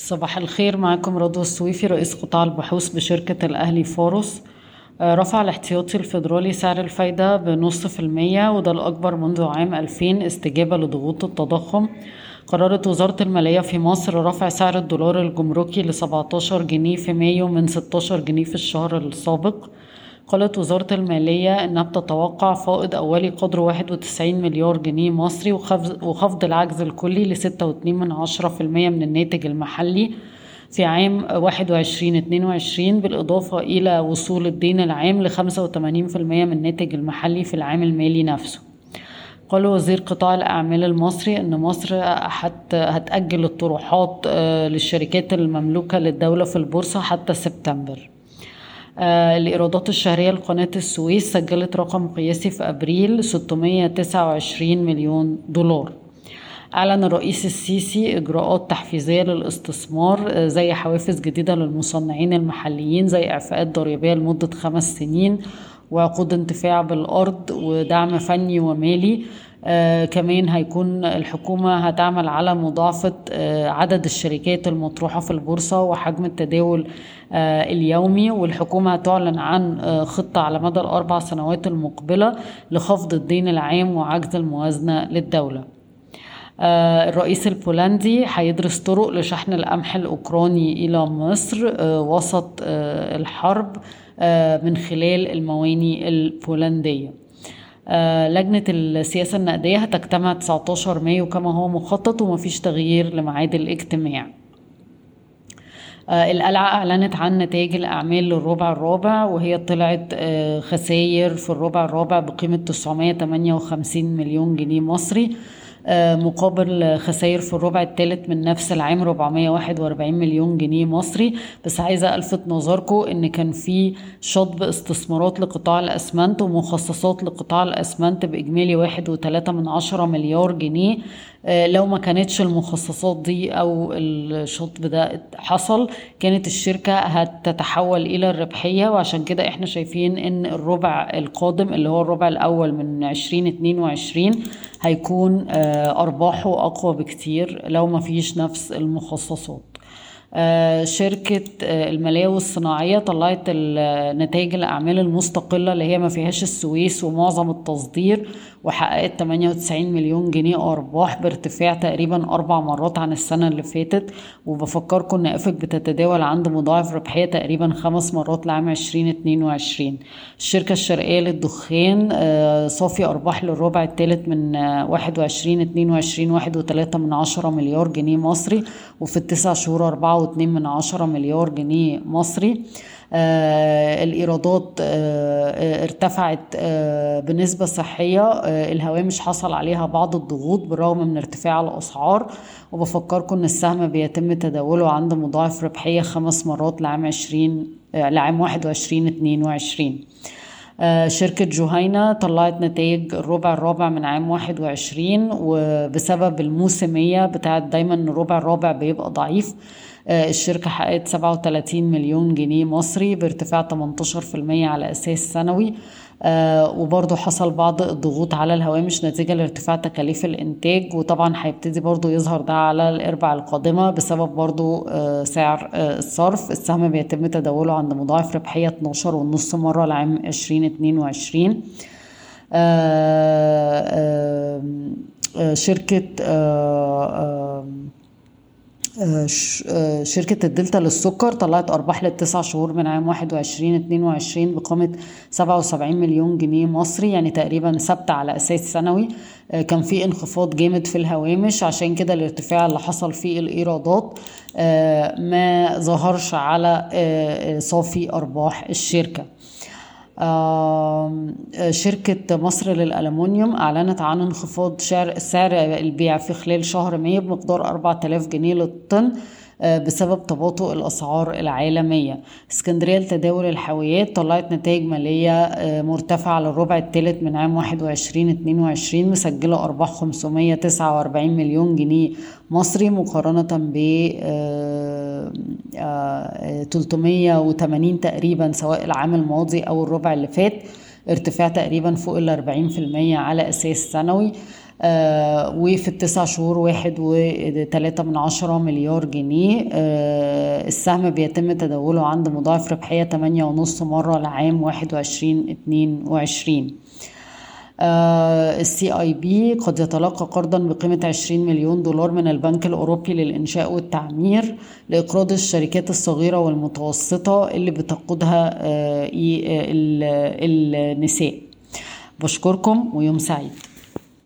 صباح الخير معكم رضوى السويفي رئيس قطاع البحوث بشركة الأهلي فورس آه، رفع الاحتياطي الفيدرالي سعر الفايدة بنص في المية وده الأكبر منذ عام 2000 استجابة لضغوط التضخم قررت وزارة المالية في مصر رفع سعر الدولار الجمركي ل 17 جنيه في مايو من 16 جنيه في الشهر السابق قالت وزارة المالية إنها بتتوقع فائض أولي قدره واحد وتسعين مليار جنيه مصري وخفض العجز الكلي لستة واتنين من عشرة في المية من الناتج المحلي في عام واحد وعشرين اتنين وعشرين بالإضافة إلى وصول الدين العام لخمسة وتمانين في المية من الناتج المحلي في العام المالي نفسه قال وزير قطاع الأعمال المصري أن مصر هتأجل الطروحات آه، للشركات المملوكة للدولة في البورصة حتى سبتمبر آه الإيرادات الشهرية لقناة السويس سجلت رقم قياسي في أبريل 629 مليون دولار أعلن الرئيس السيسي إجراءات تحفيزية للاستثمار آه زي حوافز جديدة للمصنعين المحليين زي إعفاءات ضريبية لمدة خمس سنين وعقود انتفاع بالأرض ودعم فني ومالي آه كمان هيكون الحكومة هتعمل على مضاعفة آه عدد الشركات المطروحة في البورصة وحجم التداول آه اليومي والحكومة هتعلن عن آه خطة على مدى الأربع سنوات المقبلة لخفض الدين العام وعجز الموازنة للدولة آه الرئيس البولندي هيدرس طرق لشحن القمح الأوكراني إلى مصر آه وسط آه الحرب آه من خلال المواني البولندية آه، لجنة السياسة النقدية هتجتمع 19 مايو كما هو مخطط ومفيش تغيير لميعاد الاجتماع آه، القلعة أعلنت عن نتائج الأعمال للربع الرابع وهي طلعت آه، خسائر في الربع الرابع بقيمة 958 مليون جنيه مصري آه، مقابل خسائر في الربع الثالث من نفس العام 441 مليون جنيه مصري بس عايزة ألفت نظركم إن كان في شطب استثمارات لقطاع الأسمنت ومخصصات لقطاع الأسمنت بإجمالي واحد وتلاتة من عشرة مليار جنيه آه، لو ما كانتش المخصصات دي او الشطب ده حصل كانت الشركة هتتحول الى الربحية وعشان كده احنا شايفين ان الربع القادم اللي هو الربع الاول من عشرين اتنين وعشرين هيكون آه، ارباحه اقوى بكتير لو ما فيش نفس المخصصات آه، شركة آه، المالية والصناعية طلعت نتائج الأعمال المستقلة اللي هي ما فيهاش السويس ومعظم التصدير وحققت 98 مليون جنيه أرباح بارتفاع تقريبا أربع مرات عن السنة اللي فاتت وبفكركم إن إفك بتتداول عند مضاعف ربحية تقريبا خمس مرات لعام 2022 الشركة الشرقية للدخان آه، صافي أرباح للربع الثالث من 21 22 واحد وتلاتة من عشرة مليار جنيه مصري وفي التسع شهور أربعة واتنين من عشرة مليار جنيه مصري آه الإيرادات آه ارتفعت آه بنسبة صحية آه الهوامش حصل عليها بعض الضغوط بالرغم من ارتفاع الأسعار وبفكركم إن السهم بيتم تداوله عند مضاعف ربحية خمس مرات لعام عشرين آه لعام واحد وعشرين اتنين وعشرين آه، شركة جهينة طلعت نتائج الربع الرابع من عام واحد وعشرين وبسبب الموسمية بتاعت دايما الربع الرابع بيبقى ضعيف آه، الشركة حققت 37 مليون جنيه مصري بارتفاع 18% على أساس سنوي آه وبرضه حصل بعض الضغوط على الهوامش نتيجة لارتفاع تكاليف الإنتاج وطبعا هيبتدي برضه يظهر ده على الأربع القادمة بسبب برضه آه سعر آه الصرف السهم بيتم تداوله عند مضاعف ربحية 12 ونص مرة لعام 2022 آه آه آه شركة آه آه آه، آه، شركة الدلتا للسكر طلعت أرباح للتسع شهور من عام واحد وعشرين اتنين وعشرين بقيمة سبعة وسبعين مليون جنيه مصري يعني تقريبا ثابتة على أساس سنوي آه، كان في انخفاض جامد في الهوامش عشان كده الارتفاع اللي حصل في الإيرادات ما ظهرش على صافي أرباح الشركة شركة مصر للألمنيوم أعلنت عن انخفاض سعر البيع في خلال شهر مايو بمقدار 4000 جنيه للطن آه، بسبب تباطؤ الأسعار العالمية اسكندرية لتداول الحاويات طلعت نتائج مالية آه، مرتفعة للربع الثالث من عام 21 22 مسجلة أرباح 549 مليون جنيه مصري مقارنة ب 380 آه، تقريبا سواء العام الماضي أو الربع اللي فات ارتفاع تقريبا فوق ال 40% على أساس سنوي آه وفي التسع شهور واحد وتلاتة من عشرة مليار جنيه آه السهم بيتم تداوله عند مضاعف ربحية تمانية ونص مرة لعام واحد وعشرين اتنين وعشرين السي اي بي قد يتلقى قرضا بقيمة 20 مليون دولار من البنك الأوروبي للإنشاء والتعمير لإقراض الشركات الصغيرة والمتوسطة اللي بتقودها آه، ي- آه، ال- النساء بشكركم ويوم سعيد